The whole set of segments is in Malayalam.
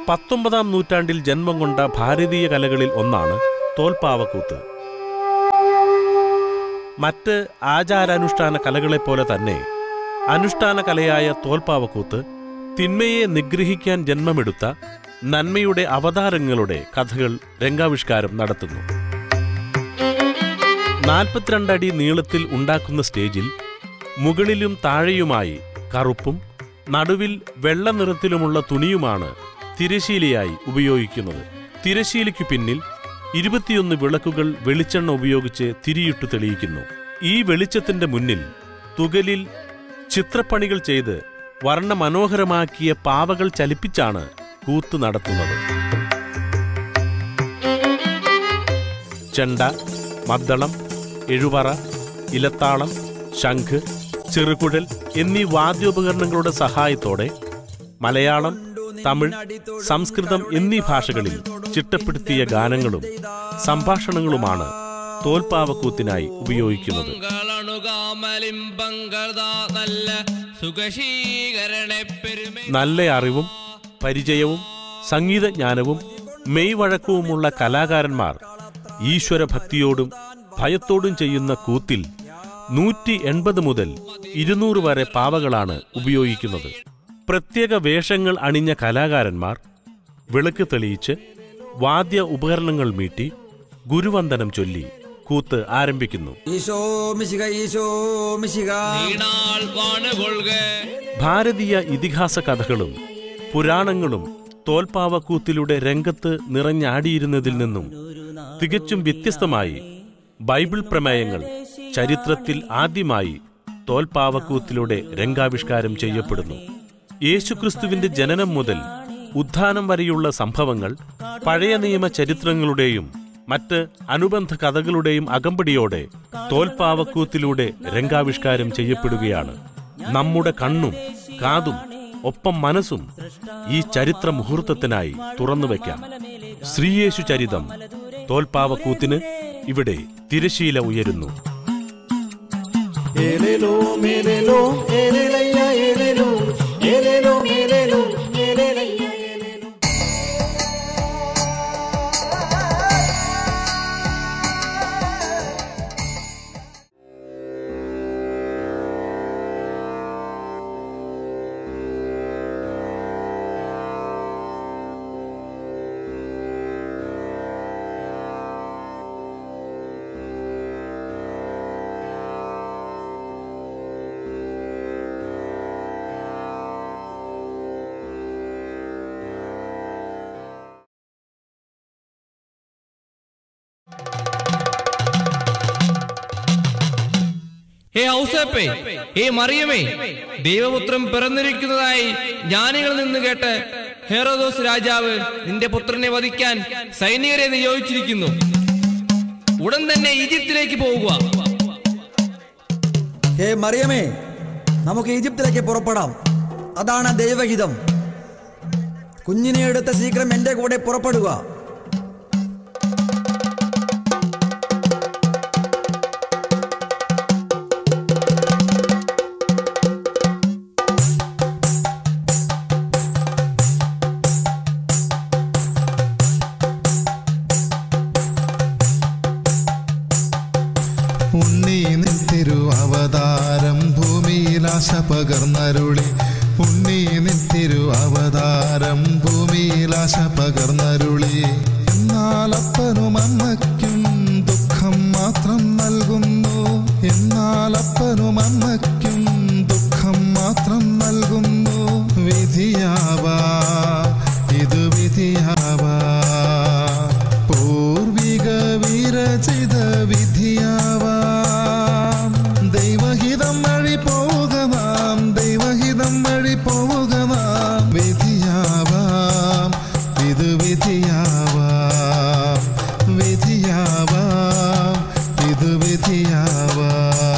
പത്തൊമ്പതാം നൂറ്റാണ്ടിൽ ജന്മം കൊണ്ട ഭാരതീയ കലകളിൽ ഒന്നാണ് തോൽപ്പാവക്കൂത്ത് മറ്റ് ആചാരാനുഷ്ഠാന കലകളെപ്പോലെ തന്നെ അനുഷ്ഠാന കലയായ തോൽപ്പാവക്കൂത്ത് തിന്മയെ നിഗ്രഹിക്കാൻ ജന്മമെടുത്ത നന്മയുടെ അവതാരങ്ങളുടെ കഥകൾ രംഗാവിഷ്കാരം നടത്തുന്നു നാൽപ്പത്തിരണ്ടടി നീളത്തിൽ ഉണ്ടാക്കുന്ന സ്റ്റേജിൽ മുകളിലും താഴെയുമായി കറുപ്പും നടുവിൽ വെള്ള നിറത്തിലുമുള്ള തുണിയുമാണ് തിരശീലയായി ഉപയോഗിക്കുന്നത് തിരശീലയ്ക്കു പിന്നിൽ ഇരുപത്തിയൊന്ന് വിളക്കുകൾ വെളിച്ചെണ്ണ ഉപയോഗിച്ച് തിരിയിട്ടു തെളിയിക്കുന്നു ഈ വെളിച്ചത്തിന്റെ മുന്നിൽ തുകലിൽ ചിത്രപ്പണികൾ ചെയ്ത് വർണ്ണമനോഹരമാക്കിയ പാവകൾ ചലിപ്പിച്ചാണ് കൂത്ത് നടത്തുന്നത് ചെണ്ട മദ്ദളം എഴുപറ ഇലത്താളം ശംഖ് ചെറുകുഴൽ എന്നീ വാദ്യോപകരണങ്ങളുടെ സഹായത്തോടെ മലയാളം തമിഴ് സംസ്കൃതം എന്നീ ഭാഷകളിൽ ചിട്ടപ്പെടുത്തിയ ഗാനങ്ങളും സംഭാഷണങ്ങളുമാണ് തോൽപ്പാവക്കൂത്തിനായി ഉപയോഗിക്കുന്നത് ണുകാമലിംബങ്കർദാ നല്ല സുഖശീകരണ പെരുമ നല്ല അറിവും പരിചയവും സംഗീതജ്ഞാനവും മെയ്വഴക്കവുമുള്ള കലാകാരന്മാർ ഈശ്വരഭക്തിയോടും ഭയത്തോടും ചെയ്യുന്ന കൂത്തിൽ നൂറ്റി എൺപത് മുതൽ ഇരുന്നൂറ് വരെ പാവകളാണ് ഉപയോഗിക്കുന്നത് പ്രത്യേക വേഷങ്ങൾ അണിഞ്ഞ കലാകാരന്മാർ വിളക്ക് തെളിയിച്ച് വാദ്യ ഉപകരണങ്ങൾ മീട്ടി ഗുരുവന്ദനം ചൊല്ലി കൂത്ത് ആരംഭിക്കുന്നു ഈശോ മിശിക ഈശോ മിശിക നീണാൾ വാണുകൊള്ളുക ഭാരതീയ ഇതിഹാസ കഥകളും പുരാണങ്ങളും തോൽപ്പാവക്കൂത്തിലൂടെ രംഗത്ത് നിറഞ്ഞാടിയിരുന്നതിൽ നിന്നും തികച്ചും വ്യത്യസ്തമായി ബൈബിൾ പ്രമേയങ്ങൾ ചരിത്രത്തിൽ ആദ്യമായി തോൽപ്പാവക്കൂത്തിലൂടെ രംഗാവിഷ്കാരം ചെയ്യപ്പെടുന്നു യേശുക്രിസ്തുവിന്റെ ജനനം മുതൽ ഉത്ഥാനം വരെയുള്ള സംഭവങ്ങൾ പഴയ നിയമ ചരിത്രങ്ങളുടെയും മറ്റ് അനുബന്ധ കഥകളുടെയും അകമ്പടിയോടെ തോൽപ്പാവക്കൂത്തിലൂടെ രംഗാവിഷ്കാരം ചെയ്യപ്പെടുകയാണ് നമ്മുടെ കണ്ണും കാതും ഒപ്പം മനസ്സും ഈ ചരിത്ര മുഹൂർത്തത്തിനായി തുറന്നുവെക്കാം ശ്രീയേശു ചരിതം തോൽപ്പാവക്കൂത്തിന് ഇവിടെ തിരശീല ഉയരുന്നു ഏലേലോ മേലേലോ ഏലേലയ്യ ഏലേലോ ഏലേലോ മേലേലോ ഏലേലയ്യ ഏലേലോ ഹേ ഔസേപ്പേ ഹേ മറിയമേ ദൈവപുത്രൻ പിറന്നിരിക്കുന്നതായി ജ്ഞാനികളിൽ നിന്ന് കേട്ട് ഹെറോദോസ് രാജാവ് നിന്റെ പുത്രനെ വധിക്കാൻ സൈനികരെ നിയോഗിച്ചിരിക്കുന്നു ഉടൻ തന്നെ ഈജിപ്തിലേക്ക് പോകുക ഹേ മറിയമേ നമുക്ക് ഈജിപ്തിലേക്ക് പുറപ്പെടാം അതാണ് ദൈവഹിതം കുഞ്ഞിനെ എടുത്ത ശീഘ്രം എൻ്റെ കൂടെ പുറപ്പെടുക ഉണ്ണി നിൻ തിരു അവതാരം ഭൂമിയിൽ ആശ പകർന്നരുളി ഉണ്ണി നിൻ തിരു അവതാരം ഭൂമിയിൽ ആശ പകർന്നരുളി എന്നാൽ അപ്പനും അമ്മയ്ക്കും ദുഃഖം മാത്രം നൽകുന്നു എന്നാൽ അപ്പനും അമ്മയ്ക്കും ദുഃഖം മാത്രം നൽകുന്നു വിധിയാവാ ഇത് വിധിയാവാ പൂർവിക വിരചിത വിധിയാവാം ദൈവഹിതം വഴി പോവുക നാം ദൈവഹിതം വഴി പോവുക നാം വിധിയാവാം ഇത് വിധിയാവാം വിധിയാവാം ഇത് വിധിയാവാം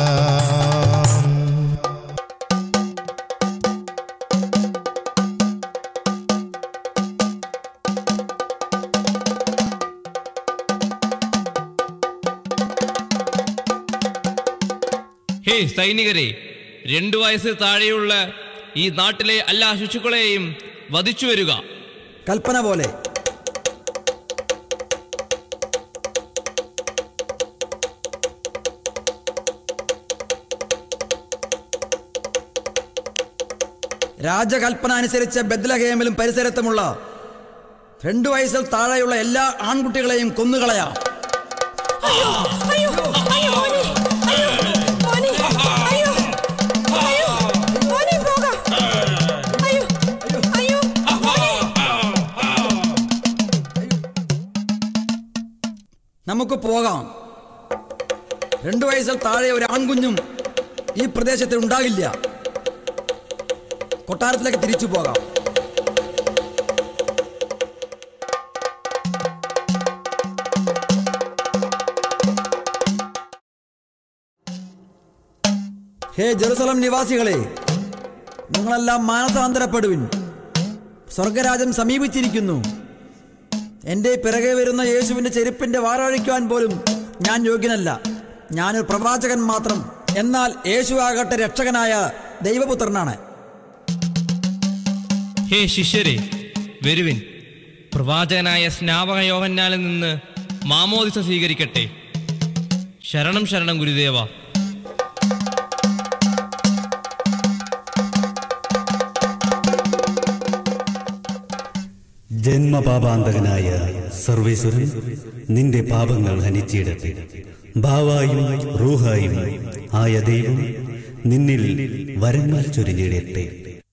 ഹേ സൈനികരെ രണ്ടു വയസ്സിൽ താഴെയുള്ള ഈ നാട്ടിലെ എല്ലാ ശിശുക്കളെയും വധിച്ചു വരിക കൽപ്പന പോലെ രാജകൽപ്പന അനുസരിച്ച് ബദ്ലഹേമിലും പരിസരത്തുമുള്ള രണ്ടു വയസ്സിൽ താഴെയുള്ള എല്ലാ ആൺകുട്ടികളെയും കൊന്നുകളയാം അയ്യോ അയ്യോ അയ്യോ മോനെ അയ്യോ മോനെ അയ്യോ അയ്യോ മോനെ പോകാം അയ്യോ അയ്യോ മോനെ നമുക്ക് പോകാം രണ്ടു വയസ്സിൽ താഴെ ഒരു ആൺകുഞ്ഞും ഈ പ്രദേശത്ത് ഉണ്ടാകില്ല കൊട്ടാരത്തിലേക്ക് തിരിച്ചു പോകാം ഹേ ജെറുസലം നിവാസികളെ നിങ്ങളെല്ലാം മാനസാന്തരപ്പെടുവിൻ സ്വർഗരാജ്യം സമീപിച്ചിരിക്കുന്നു എൻ്റെ പിറകെ വരുന്ന യേശുവിൻ്റെ ചെരുപ്പിൻ്റെ വാറഴിക്കുവാൻ പോലും ഞാൻ യോഗ്യനല്ല ഞാനൊരു പ്രവാചകൻ മാത്രം എന്നാൽ യേശു ആകട്ടെ രക്ഷകനായ ദൈവപുത്രനാണ് ഹേ ശിഷ്യരെ വരുവിൻ പ്രവാചകനായ സ്നാപക യോഹന്നാലിൽ നിന്ന് മാമോദിസ സ്വീകരിക്കട്ടെ ശരണം ശരണം ഗുരുദേവ ജന്മപാപാന്തകനായ സർവേശ്വരൻ നിന്റെ പാപങ്ങൾ ഹനിച്ചിടട്ടെ ഭാവായും റൂഹായും ആയ ദൈവം നിന്നിൽ വരങ്ങൾ ചൊരിഞ്ഞിടട്ടെ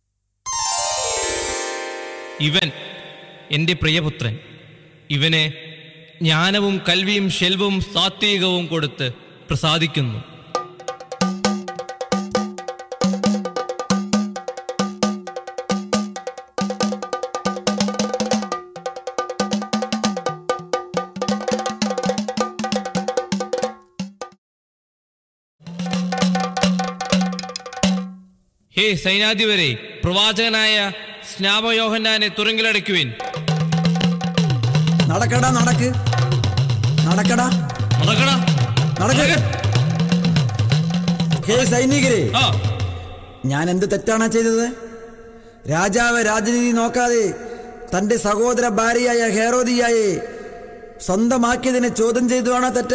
ഇവൻ എൻ്റെ പ്രിയപുത്രൻ ഇവനെ ജ്ഞാനവും കൽവിയും ശെൽവവും സാത്വികവും കൊടുത്ത് പ്രസാദിക്കുന്നു ഹേ സൈനാധിപരെ പ്രവാചകനായ സ്നാപയോഹന്നാനെ തുറങ്കിലടയ്ക്കുവിൻ നടക്കടാ നടക്ക് നടക്കടാ നടക്കടാ നടക്ക് ഹേ സൈനികരെ ആ ഞാൻ എന്ത് തെറ്റാണ് ചെയ്തത് രാജാവ് രാജനീതി നോക്കാതെ തന്റെ സഹോദര ഭാര്യയായ ഹേറോദിയായെ സ്വന്തമാക്കിയതിനെ ചോദ്യം ചെയ്തുവാണോ തെറ്റ്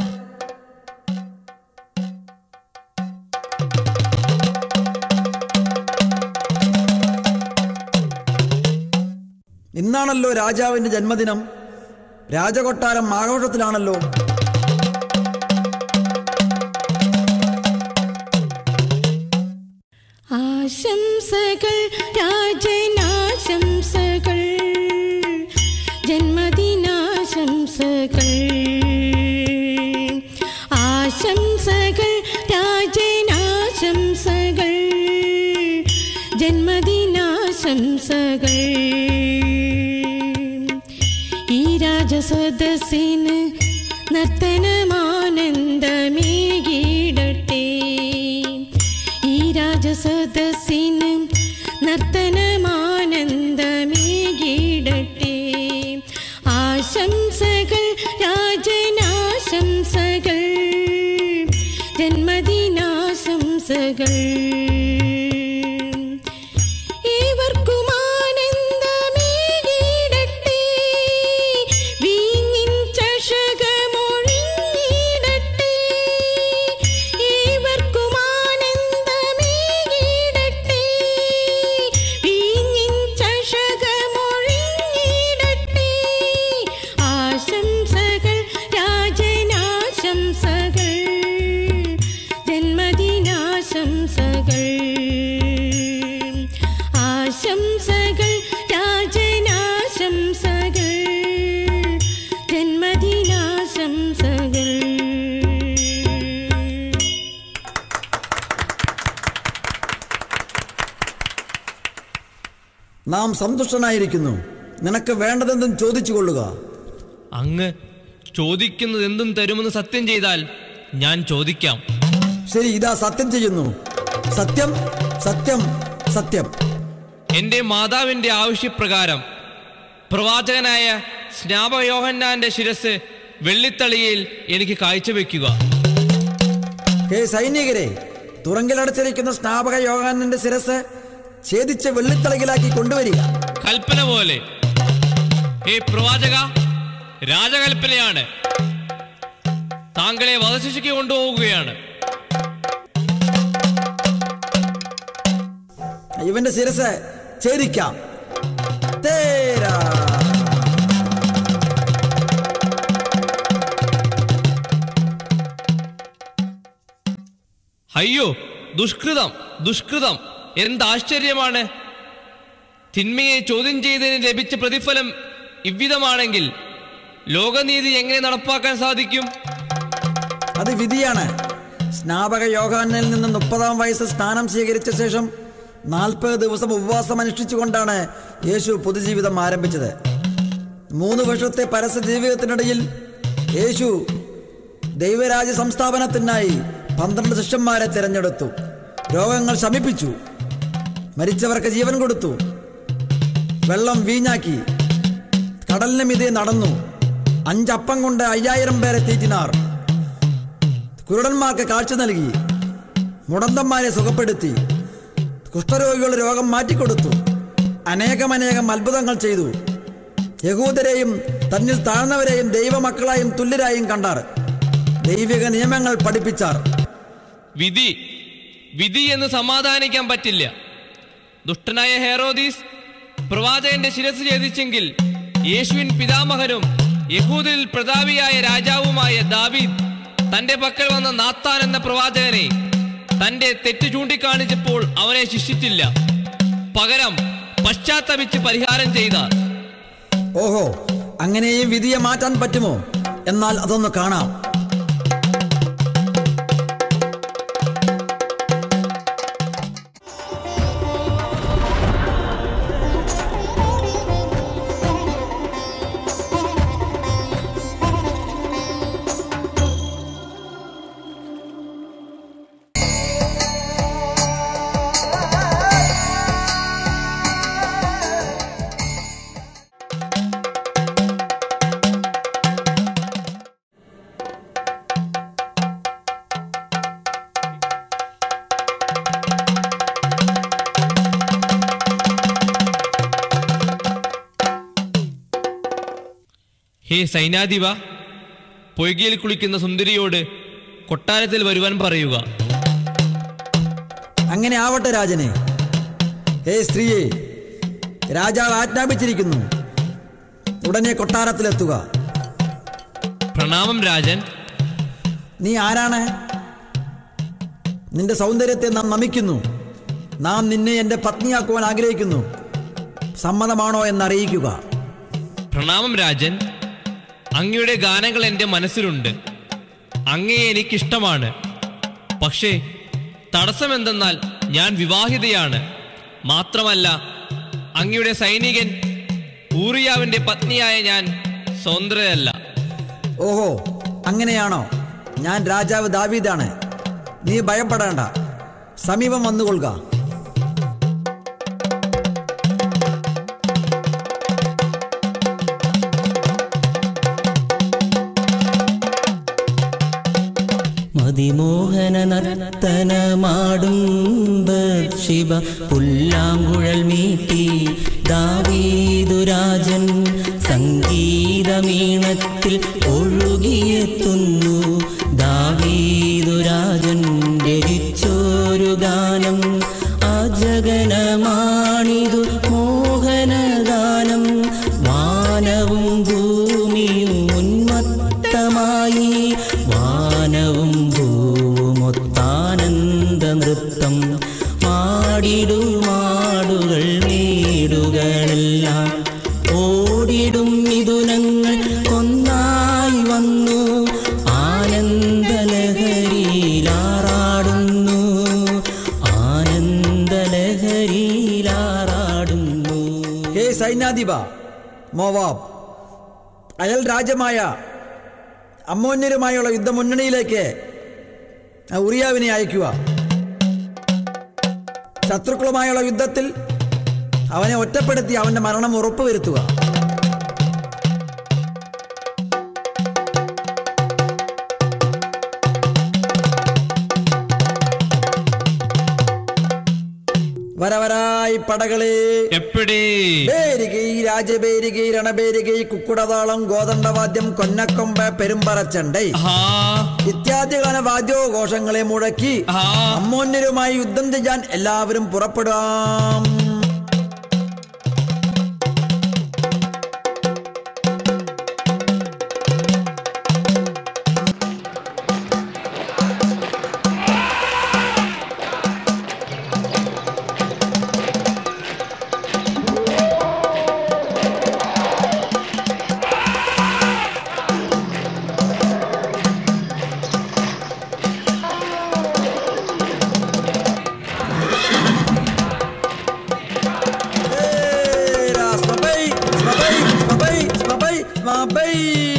ഇന്നാണല്ലോ രാജാവിന്റെ ജന്മദിനം രാജകൊട്ടാരം ആഘോഷത്തിലാണല്ലോ ആശംസകൾ രാജനാശംസകൾ ജന്മദിനാശംസകൾ ആശംസകൾ രാജനാശംസകൾ ജന്മദിനാശംസകൾ ഈ രാജസദസ്സിന് നർത്തനമാനന്ദമേകിടട്ടെ ഈ രാജസദസ്സിന് നർത്തനമാനന്ദമേകിടട്ടെ ആശംസകൾ രാജനാശംസകൾ ജന്മദിനാശംസകൾ ഏവർക്കും ആനന്ദമേകിടട്ടെ വീഞ്ഞിൻ ചഷകമൊഴിഞ്ഞിടട്ടെ ഏവർക്കും ആനന്ദമേകിടട്ടെ വീഞ്ഞിൻ ചഷകമൊഴിഞ്ഞിടട്ടെ ആശംസകൾ രാജനാശംസകൾ ജന്മദിനാശംസകൾ ആശംസകൾ രാജനാശംസകൾ ജന്മദിനാശംസകൾ നാം സന്തുഷ്ടനായിരിക്കുന്നു നിനക്ക് വേണ്ടതെന്തും ചോദിച്ചു കൊള്ളുക അങ്ങ് ചോദിക്കുന്നത് എന്തും തരുമെന്ന് സത്യം ചെയ്താൽ ഞാൻ ചോദിക്കാം ശരി ഇതാ സത്യം ചെയ്യുന്നു സത്യം സത്യം സത്യം എന്റെ മാതാവിന്റെ ആവശ്യപ്രകാരം പ്രവാചകനായ സ്നാപയോഹന്നാന്റെ ശിരസ് വെള്ളിത്തളിയിൽ എനിക്ക് കാഴ്ചവെക്കുക ഹേ സൈനികരെ തുറങ്കിലടച്ചിരിക്കുന്ന സ്നാപക യോഗാനന്റെ ശിരസ് ഛേദിച്ച് വെള്ളിത്തളകിലാക്കി കൊണ്ടുവരിക കൽപ്പന പോലെ ഹേ പ്രവാചക രാജകൽപ്പനയാണ് താങ്കളെ വധശിക്ഷയ്ക്ക് കൊണ്ടുപോവുകയാണ് ഇവന്റെ ശിരസ് ഛേദിക്കാം തേരാ അയ്യോ ദുഷ്കൃതം ദുഷ്കൃതം എന്താശ്ചര്യമാണ് തിന്മയെ ചോദ്യം ചെയ്തതിന് ലഭിച്ച പ്രതിഫലം ഇவ்விധമാണെങ്കിൽ ലോകനീതി എങ്ങനെ നടപ്പാക്കാൻ സാധിക്കും അത് വിധിയാണ് സ്നാപക യോഹാനിൽ നിന്ന് മുപ്പതാം വയസ്സ് സ്നാനം സ്വീകരിച്ച ശേഷം നാൽപ്പത് ദിവസം ഉപവാസം അനുഷ്ഠിച്ചുകൊണ്ടാണ് യേശു പൊതുജീവിതം ആരംഭിച്ചത് മൂന്ന് വർഷത്തെ പരസ്യ ജീവിതത്തിനിടയിൽ യേശു ദൈവരാജ്യ സംസ്ഥാപനത്തിനായി പന്ത്രണ്ട് ശിഷ്യന്മാരെ തിരഞ്ഞെടുത്തു രോഗങ്ങൾ ശമിപ്പിച്ചു മരിച്ചവർക്ക് ജീവൻ കൊടുത്തു വെള്ളം വീഞ്ഞാക്കി കടലിന് മിതേ നടന്നു അഞ്ചപ്പം കൊണ്ട് അയ്യായിരം പേരെ തീറ്റിനാർ കുരുടന്മാർക്ക് കാഴ്ച നൽകി മുടന്തന്മാരെ സുഖപ്പെടുത്തി കുഷ്ഠരോഗികളുടെ രോഗം മാറ്റിക്കൊടുത്തു അനേകമനേകം അത്ഭുതങ്ങൾ ചെയ്തു യഹൂദരെയും തന്നിൽ താഴ്ന്നവരെയും ദൈവമക്കളായും തുല്യരായും കണ്ടാർ ദൈവിക നിയമങ്ങൾ പഠിപ്പിച്ചാർ വിധി വിധി എന്ന് സമാധാനിക്കാൻ പറ്റില്ല ദുഷ്ടനായ ഹെറോദീസ് പ്രവാചകന്റെ ശിരസ് ഛേദിച്ചെങ്കിൽ യേശുവിൻ പിതാമഹനും യഹൂദിൽ പ്രതാപിയായ രാജാവുമായ ദാവീദ് തന്റെ പക്കൽ വന്ന നാത്താൻ എന്ന പ്രവാചകനെ തന്റെ തെറ്റ് ചൂണ്ടിക്കാണിച്ചപ്പോൾ അവനെ ശിക്ഷിച്ചില്ല പകരം പശ്ചാത്തപിച്ച് പരിഹാരം ചെയ്ത ഓഹോ അങ്ങനെയും വിധിയെ മാറ്റാൻ പറ്റുമോ എന്നാൽ അതൊന്ന് കാണാം ഹേ സൈനാധിപ പൊയ്കയിൽ കുളിക്കുന്ന സുന്ദരിയോട് കൊട്ടാരത്തിൽ വരുവാൻ പറയുക അങ്ങനെ ആവട്ടെ രാജനെ ഹേ സ്ത്രീയെ രാജാവ് ആജ്ഞാപിച്ചിരിക്കുന്നു ഉടനെ കൊട്ടാരത്തിലെത്തുക പ്രണാമം രാജൻ നീ ആരാണ് നിന്റെ സൗന്ദര്യത്തെ നാം നമിക്കുന്നു നാം നിന്നെ എൻ്റെ പത്നിയാക്കുവാൻ ആഗ്രഹിക്കുന്നു സമ്മതമാണോ എന്നറിയിക്കുക പ്രണാമം രാജൻ അങ്ങയുടെ ഗാനങ്ങൾ എൻ്റെ മനസ്സിലുണ്ട് അങ്ങയെ എനിക്കിഷ്ടമാണ് പക്ഷേ തടസ്സമെന്തെന്നാൽ ഞാൻ വിവാഹിതയാണ് മാത്രമല്ല അങ്ങയുടെ സൈനികൻ ഊറിയാവിൻ്റെ പത്നിയായ ഞാൻ സ്വതന്ത്രയല്ല ഓഹോ അങ്ങനെയാണോ ഞാൻ രാജാവ് ദാവീദാണ് നീ ഭയപ്പെടേണ്ട സമീപം വന്നുകൊള്ളുക മതിമോഹന നർത്തനമാടും ശിവ പുല്ലാങ്കുഴൽ മീട്ടി ദാവീദുരാജൻ സംഗീതമീണത്തിൽ ഒഴുകിയെത്തുന്നു ദാവീദുരാജൻ രചിച്ചോരു ഗാനം അജഗനമാണിതു മോഹനഗാനം വാനവും ഭൂമിയും ഉന്മത്തമായി വാനവും ഭൂമൊത്താനന്ദ നൃത്തം മാടിടും മാടുകൾ മേടുകളെല്ലാം ഓടിടും മിഥുനങ്ങൾ ഒന്നായി വന്നു ആനന്ദലഹരിയിലാറാടുന്നു ആനന്ദലഹരിയിലാറാടുന്നു ഹേ സൈന്യാധിപ മോവാബ് അയൽ രാജ്യമായ അമ്മോന്യരുമായുള്ള യുദ്ധമുന്നണിയിലേക്ക് ഉറിയാവിനെ അയക്കുക ശത്രുക്കളുമായുള്ള യുദ്ധത്തിൽ അവനെ ഒറ്റപ്പെടുത്തി അവന്റെ മരണം ഉറപ്പുവരുത്തുക വരവരായി പടകളെ എപ്പടി പേരികൈ രാജപേരികൈ രണപേരികൈ കുക്കുടതാളം ഗോദണ്ഡവാദ്യം കൊന്നക്കൊമ്പ് പെരുമ്പറച്ചണ്ടൈ ഹാ ഇത്യാദികളാണ് വാദ്യോഘോഷങ്ങളെ മുഴക്കി ആ. അമ്മോന്യരുമായി യുദ്ധം ചെയ്യാൻ എല്ലാവരും പുറപ്പെടാം ഏരാ, സ്മബൈ, സ്മബൈ, സ്മബൈ, സ്മബൈ, സ്മബൈ.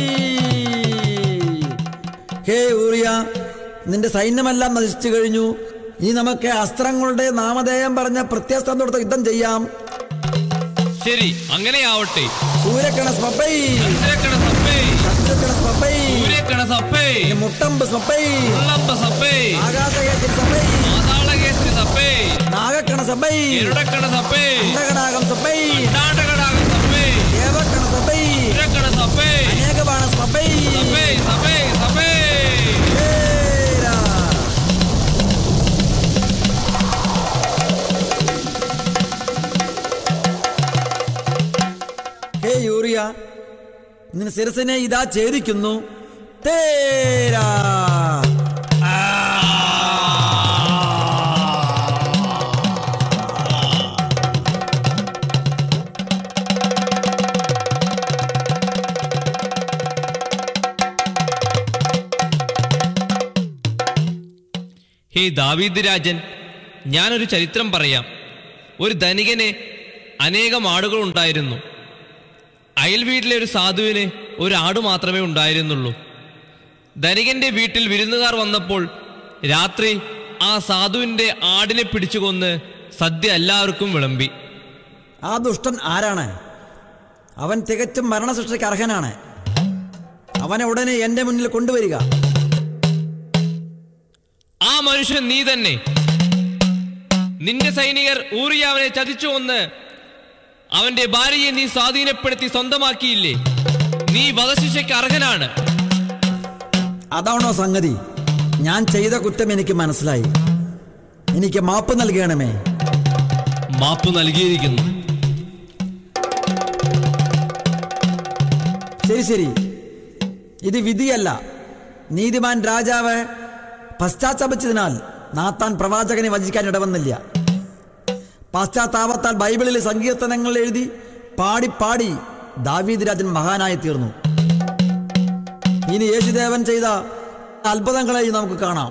ഹേ ഊറിയ നിന്റെ സൈന്യമെല്ലാം നശിച്ചു കഴിഞ്ഞു ഇനി നമുക്ക് അസ്ത്രങ്ങളുടെ നാമധേയം പറഞ്ഞ പ്രത്യസ്തത്തോടത്ത് യുദ്ധം ചെയ്യാം ശരി അങ്ങനെയാവട്ടെ സൂര്യക്കണ സ്മബൈ ചന്ദ്രക്കണ സപ്പേ ചന്ദ്രക്കണ സ്മബൈ സൂര്യക്കണ സപ്പേ മുട്ടമ്പ് സ്മബൈ ഉള്ളമ്പ സപ്പേ ആകാശകേശരി സബൈ പാതാളകേശ്വരി സപ്പേ നാഗക്കണ സബൈ ഗരുഡക്കണ സപ്പേ അണ്ടകടാകം സബൈ അണ്ടാണ്ടകടാകം സപ്പേ ദേവക്കണ സബൈ സൂര്യക്കണ സപ്പേ അനേകബാണ സബൈ സപ്പേ സപ്പേ സപ്പേ ഏരാ. ഹേ യൂറിയ നിന്റെ ശിരസിനെ ഇതാ ഛേദിക്കുന്നു തേരാ ഹേ ദാവീദ് രാജൻ ഞാനൊരു ചരിത്രം പറയാം ഒരു ധനികന് അനേകം ആടുകൾ ഉണ്ടായിരുന്നു അയൽ വീട്ടിലെ ഒരു സാധുവിന് ഒരു ആട് മാത്രമേ ഉണ്ടായിരുന്നുള്ളൂ ധനികന്റെ വീട്ടിൽ വിരുന്നുകാർ വന്നപ്പോൾ രാത്രി ആ സാധുവിന്റെ ആടിനെ പിടിച്ചുകൊന്ന് സദ്യ എല്ലാവർക്കും വിളമ്പി ആ ദുഷ്ടൻ ആരാണ് അവൻ തികച്ചും മരണശിക്ഷയ്ക്ക് അർഹനാണ് അവനെ ഉടനെ എന്റെ മുന്നിൽ കൊണ്ടുവരിക ആ മനുഷ്യൻ നീ തന്നെ നിന്റെ സൈനികർ ഊറിയാവനെ ചതിച്ചു കൊന്ന് അവന്റെ ഭാര്യയെ നീ സ്വാധീനപ്പെടുത്തി സ്വന്തമാക്കിയില്ലേ നീ വധശിക്ഷയ്ക്ക് അർഹനാണ് അതാണോ സംഗതി ഞാൻ ചെയ്ത കുറ്റം എനിക്ക് മനസ്സിലായി എനിക്ക് മാപ്പ് നൽകണമേ മാപ്പ് നൽകിയിരിക്കുന്നു ശരി ശരി ഇത് വിധിയല്ല നീതിമാൻ രാജാവ് പശ്ചാത്തപിച്ചതിനാൽ നാത്താൻ പ്രവാചകനെ വചിക്കാൻ ഇടവന്നില്ല പശ്ചാത്താപത്താൽ ബൈബിളിൽ സങ്കീർത്തനങ്ങൾ എഴുതി പാടി പാടി ദാവീദ് രാജൻ മഹാനായി തീർന്നു ഇനി യേശുദേവൻ ചെയ്ത അത്ഭുതങ്ങളെ നമുക്ക് കാണാം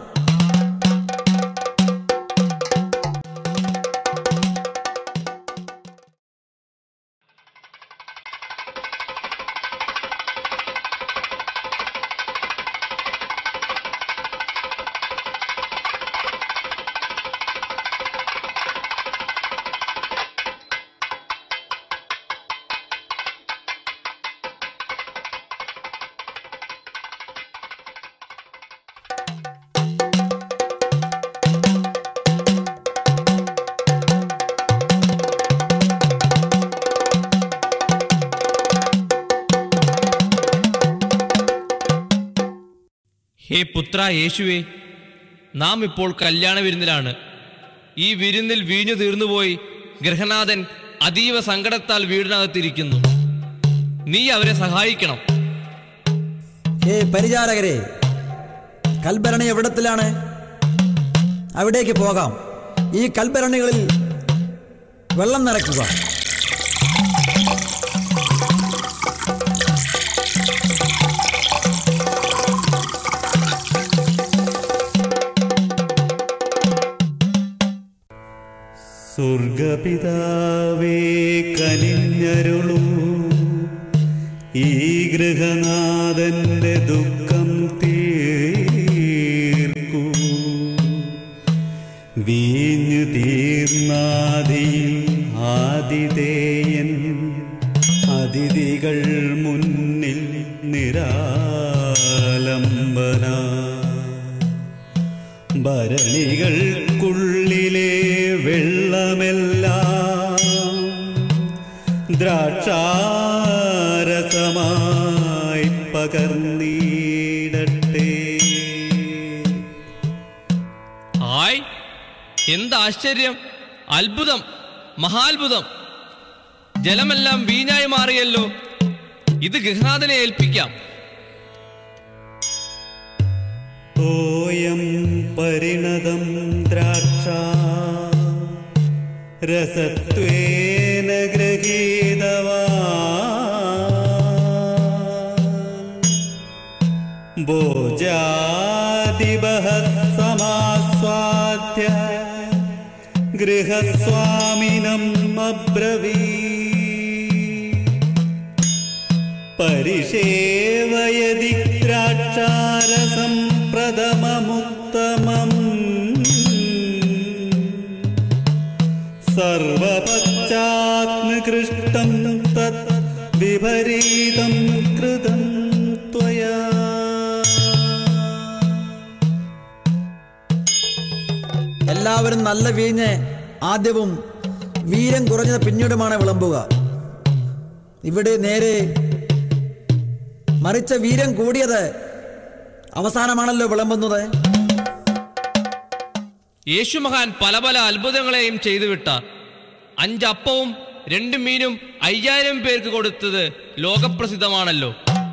ഹേ പുത്ര യേശുവേ നാം ഇപ്പോൾ കല്യാണ വിരുന്നിലാണ് ഈ വിരുന്നിൽ വീഞ്ഞു തീർന്നുപോയി ഗൃഹനാഥൻ അതീവ സങ്കടത്താൽ വീടിനകത്തിരിക്കുന്നു നീ അവരെ സഹായിക്കണം ഹേ പരിചാരകരെ കൽഭരണി എവിടത്തിലാണ് അവിടേക്ക് പോകാം ഈ കൽഭരണികളിൽ വെള്ളം നിറയ്ക്കുക സ്വർഗപിതാവേ കനിഞ്ഞരുളൂ ഈ ഗൃഹനാഥന്റെ ദുഃഖം തീർക്കൂ വീഞ്ഞു തീർന്നാദിയിൽ ആതിഥേയൻ അതിഥികൾ മുന്നിൽ നിരാലംബന ഭരണികൾക്കുള്ളിലെ വെള്ളമെല്ലാം ദ്രാക്ഷാരസമായി പകർന്നീടട്ടെ ഹായ് എന്ത് ആശ്ചര്യം അത്ഭുതം മഹാത്ഭുതം ജലമെല്ലാം വീഞ്ഞായി മാറിയല്ലോ ഇത് ഗൃഹനാഥനെ ഏൽപ്പിക്കാം തോയം പരിണതം ദ്രാക്ഷ രസത്വേന ഗൃഹീതവാ ഭോജാദിവഹ സമാസ്വാദ്യ ഗൃഹസ്വാമിനം അബ്രവീ പരിഷേവയതി ദ്രാക്ഷാരസം പ്രഥമമുത്തമം സർവപശ്ചാത്മകൃഷ്ടം തത് വിപരീതം കൃതം ത്വയാ എല്ലാവരും നല്ല വീഞ്ഞ് ആദ്യവും വീരം കുറഞ്ഞത് പിന്നീടുമാണ് വിളമ്പുക ഇവിടെ നേരെ മറിച്ച വീരം കൂടിയത് അവസാനമാണല്ലോ വിളമ്പുന്നത് യേശു മഹാൻ പല പല അത്ഭുതങ്ങളെയും ചെയ്തു വിട്ട അഞ്ചപ്പവും രണ്ട് മീനും അയ്യായിരം പേർക്ക് കൊടുത്തത് ലോകപ്രസിദ്ധമാണല്ലോ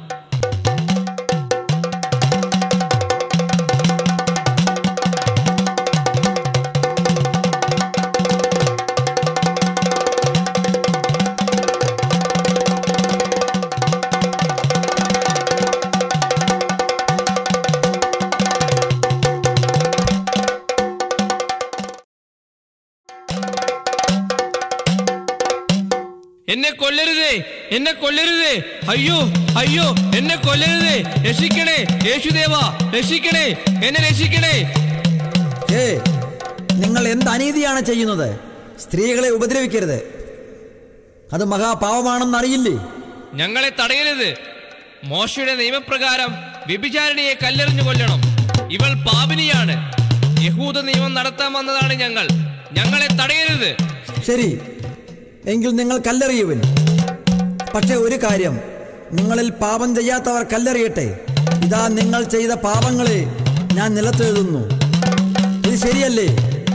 എന്നെ കൊല്ലരുതേ എന്നെ കൊല്ലരുതേ അയ്യോ അയ്യോ എന്നെ കൊല്ലരുതേ രക്ഷിക്കണേ യേശുദേവ രക്ഷിക്കണേ എന്നെ രക്ഷിക്കണേ ഏ നിങ്ങൾ എന്ത് അനീതിയാണ് ചെയ്യുന്നത് സ്ത്രീകളെ ഉപദ്രവിക്കരുത് അത് മഹാപാവമാണെന്ന് അറിയില്ലേ ഞങ്ങളെ തടയരുത് മോശയുടെ നിയമപ്രകാരം വ്യഭിചാരിണിയെ കല്ലെറിഞ്ഞു കൊല്ലണം ഇവൾ പാപിനിയാണ് യഹൂദ നിയമം നടത്താൻ വന്നതാണ് ഞങ്ങൾ ഞങ്ങളെ തടയരുത് ശരി എങ്കിൽ നിങ്ങൾ കല്ലെറിയുവിൻ പക്ഷെ ഒരു കാര്യം നിങ്ങളിൽ പാപം ചെയ്യാത്തവർ കല്ലെറിയട്ടെ ഇതാ നിങ്ങൾ ചെയ്ത പാപങ്ങളെ ഞാൻ നിലത്തെഴുതുന്നു ഇത് ശരിയല്ലേ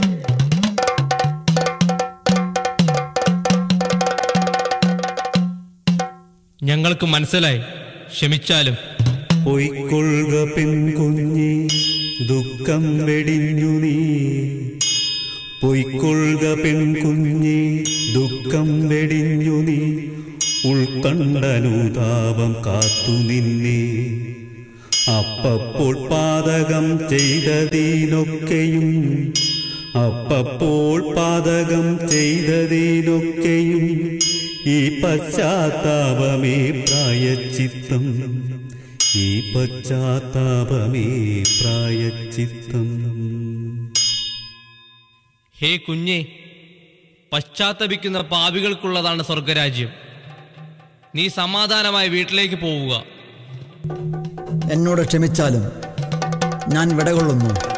ഞങ്ങൾക്ക് മനസ്സിലായി ക്ഷമിച്ചാലും പൊയ്ക്കൊള്ളുക പെൺകുഞ്ഞി ദുഃഖം വെടിഞ്ഞു നീ പൊയ്ക്കൊള്ളുക പെൺകുഞ്ഞി ദുഃഖം വെടിഞ്ഞു നീ ഉൾക്കണ്ടനുതാപം കാത്തു നിന്നെ അപ്പപ്പോൾ പാതകം ചെയ്തതിനൊക്കെയും അപ്പപ്പോൾ പാതകം ചെയ്തതിനൊക്കെയും ഈ പശ്ചാത്താപമേ പ്രായച്ചിത്തം ഈ പശ്ചാത്താപമേ പ്രായച്ചിത്തം ഹേ കുഞ്ഞെ പശ്ചാത്തപിക്കുന്ന പാപികൾക്കുള്ളതാണ് സ്വർഗരാജ്യം നീ സമാധാനമായി വീട്ടിലേക്ക് പോവുക എന്നോട് ക്ഷമിച്ചാലും ഞാൻ വിടകൊള്ളുന്നു